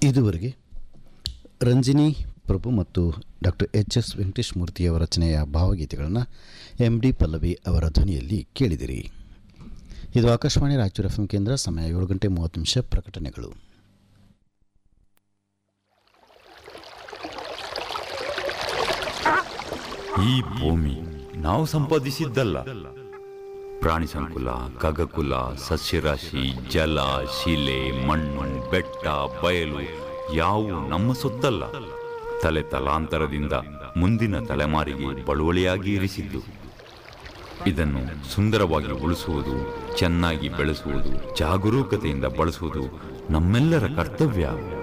ಇದುವರೆಗೆ ರಂಜಿನಿ ಪ್ರಭು ಮತ್ತು doctor H S Venkatesh ಮೂರ್ತಿಯವರ ರಚನೆಯ ಭಾವಗೀತೆಗಳನ್ನು ಎಂ ಡಿ ಪಲ್ಲವಿ ಅವರ ಧ್ವನಿಯಲ್ಲಿ ಕೇಳಿದಿರಿ ಇದು ಆಕಾಶವಾಣಿ ರಾಯಚೂರು ಎಫ್ ಎಂ ಕೇಂದ್ರ ಸಮಯ ಏಳು ಗಂಟೆ ಮೂವತ್ತು ನಿಮಿಷ ಪ್ರಕಟಣೆಗಳು ಈ ಭೂಮಿ ನಾವು ಸಂಪಾದಿಸಿದ್ದಲ್ಲ ಪ್ರಾಣಿ ಸಂಕುಲ ಖಗಕುಲ ಸಸ್ಯರಾಶಿ ಜಲ ಶಿಲೆ ಮಣ್ಣು ಬೆಟ್ಟ ಬಯಲು ಯಾವು ನಮ್ಮ ಸೊತ್ತಲ್ಲ ತಲೆ ತಲಾಂತರದಿಂದ ಮುಂದಿನ ತಲೆಮಾರಿಗೆ ಬಳುವಳಿಯಾಗಿ ಇರಿಸಿದ್ದು ಇದನ್ನು ಸುಂದರವಾಗಿ ಉಳಿಸುವುದು ಚೆನ್ನಾಗಿ ಬೆಳೆಸುವುದು ಜಾಗರೂಕತೆಯಿಂದ ಬಳಸುವುದು ನಮ್ಮೆಲ್ಲರ ಕರ್ತವ್ಯ